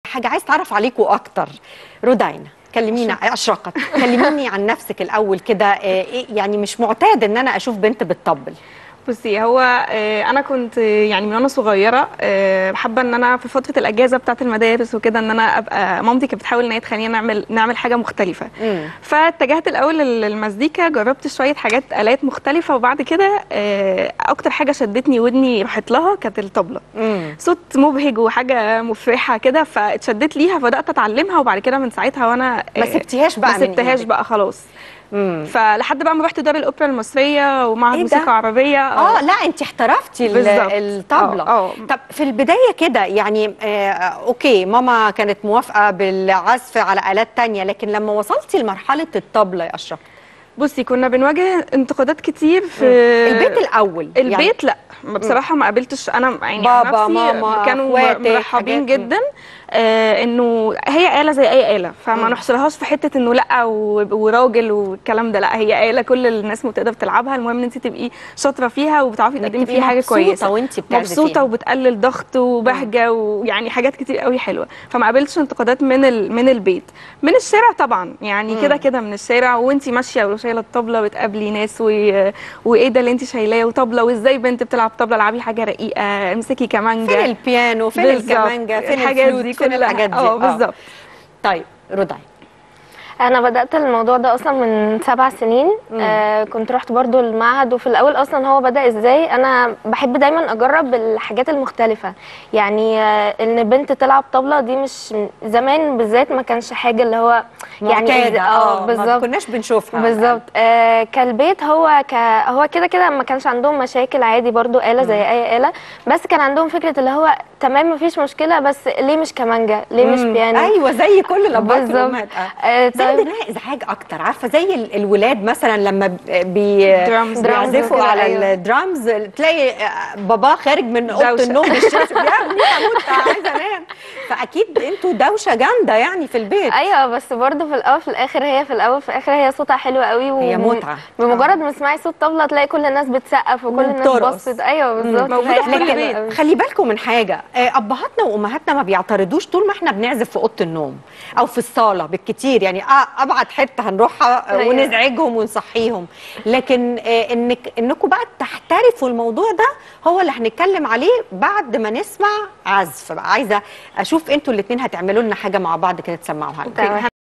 حاجه عايز اتعرف عليكم اكتر رودينا كلمينا اشرقت كلميني عن نفسك الاول كده آه، إيه- يعني مش معتاد ان انا اشوف بنت بتطبل بصي هو آه، انا كنت آه، يعني من وانا صغيره آه، حابه ان انا في فتره الاجازه بتاعه المدارس وكده ان انا ابقى مامتي كانت بتحاول ان هي تخلينا نعمل نعمل حاجه مختلفه مم. فاتجهت الاول لل- للمزيكا جربت شويه حاجات الات مختلفه وبعد كده آه، اكتر حاجه شدتني ودني راحت لها كانت الطبله مم. صوت مبهج وحاجه مفرحه كده فاتشدت ليها فبدات اتعلمها وبعد كده من ساعتها وانا ما آه، سبتيهاش بقى ما من سبتهاش إيدك. بقى خلاص مم. فلحد بقى ما رحت دار الاوبرا المصريه ومعهد إيه ده؟ موسيقى عربيه اه لا انت احترفتي ال- بالظبط. الطبله آه، آه. طب في البدايه كده يعني آه اوكي ماما كانت موافقه بالعزف على الات تانية لكن لما وصلتي لمرحله الطبله يا اشرف بصي كنا بنواجه انتقادات كتير في البيت الاول البيت لا بصراحه ما قابلتش انا يعني بابا، عن نفسي ماما، كانوا أخواتك، مرحبين حاجات. جدا آه انه هي آلة زي اي آلة فما مم. نحصرهاش في حته انه لا و- وراجل والكلام ده لا هي آلة كل الناس تقدر تلعبها المهم ان انت تبقي شاطره فيها وبتعرفي إنك تقدمي تبقي فيها حاجه مبسوطة كويسه وانت بتعزفيها. مبسوطه وبتقلل ضغط وبهجه ويعني حاجات كتير قوي حلوه فما قابلتش انتقادات من ال... من البيت من الشارع طبعا يعني كده كده من الشارع وانت ماشيه وشايله الطبله بتقابلي ناس و... وايه ده اللي انت شايلاه وطبله وازاي بنت بتلعب طبله العبي حاجه رقيقه امسكي كمانجا فين البيانو فين بالظبط. الكمانجا فين الحاجات الفلوت دي فين كلها. الحاجات دي اه بالظبط طيب روداي انا بدات الموضوع ده اصلا من سبع سنين آه كنت رحت برضو المعهد وفي الاول اصلا هو بدا ازاي انا بحب دايما اجرب الحاجات المختلفه يعني آه ان بنت تلعب طبله دي مش زمان بالذات ما كانش حاجه اللي هو يعني معتادة إز- اه ما بالظبط كناش بنشوفها بالظبط آه كالبيت هو ك... هو كده كده ما كانش عندهم مشاكل عادي برضو آلة زي أي آلة بس كان عندهم فكرة اللي هو تمام مفيش مشكلة بس ليه مش كمانجا ليه مش مم. بيانو ايوه زي كل الابهات بالظبط. والامهات آه. آه زي طيب عندنا ازعاج اكتر عارفه زي ال- الولاد مثلا لما ب- بي درامز. بيعزفوا وكده، على أيوة. الدرامز تلاقي بابا خارج من اوضه دوشة. النوم بالشمس يا ابني هموت عايزه انام فاكيد انتوا دوشه جامده يعني في البيت ايوه بس برضو في الاول في الاخر هي في الاول في الاخر هي صوتها حلو قوي هي وم- متعة. بمجرد ما تسمعي صوت طبلة تلاقي كل الناس بتسقف وكل الناس وبترقص. بصت ايوه بالظبط موجودة فهي في كل حاجة بيت. حلوة قوي. خلي بالكم من حاجه آه، ابهاتنا وامهاتنا ما بيعترضوش طول ما احنا بنعزف في اوضه النوم او في الصاله بالكتير يعني آه، ابعد حته هنروحها آه، أيوة. ونزعجهم ونصحيهم لكن آه، انك انكم بقى تحترفوا الموضوع ده هو اللي هنتكلم عليه بعد ما نسمع عزف بقى عايزه اشوف انتوا الاثنين هتعملوا لنا حاجه مع بعض كده تسمعوها لنا تمام.